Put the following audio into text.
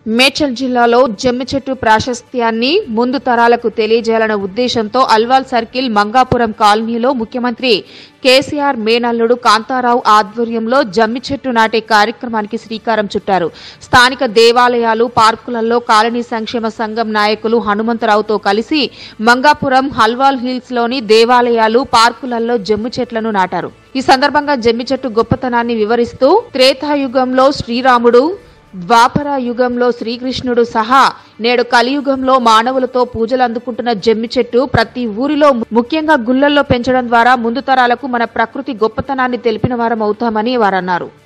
మేడ్చల్ జిల్లాలో జమ్మి చెట్టు ప్రాశస్త్యాన్ని ముందు తరాలకు తెలియజేయాలన్న ఉద్దేశంతో అల్వాల్ సర్కిల్ మంగాపురం కాలనీలో ముఖ్యమంత్రి కేసీఆర్ మేనల్లుడు కాంతారావు ఆధ్వర్యంలో జమ్మి చెట్టు నాటే కార్యక్రమానికి శ్రీకారం చుట్టారు స్థానిక దేవాలయాలు పార్కులలో కాలనీ సంక్షేమ సంఘం నాయకులు హనుమంతరావుతో కలిసి మంగాపురం హల్వాల్ హిల్స్ లోని దేవాలయాలు పార్కులలో జమ్మి చెట్లను నాటారు ఈ సందర్భంగా జమ్మి చెట్టు గొప్పతనాన్ని వివరిస్తూ త్రేతాయుగంలో శ్రీరాముడు ద్వాపర యుగంలో శ్రీకృష్ణుడు సహా నేడు కలియుగంలో మానవులతో పూజలు అందుకుంటున్న జమ్మి చెట్టు ప్రతి ఊరిలో ముఖ్యంగా గుళ్ళల్లో పెంచడం ద్వారా ముందు తరాలకు మన ప్రకృతి గొప్పతనాన్ని తెలిపిన వారం అవుతామని వారన్నారు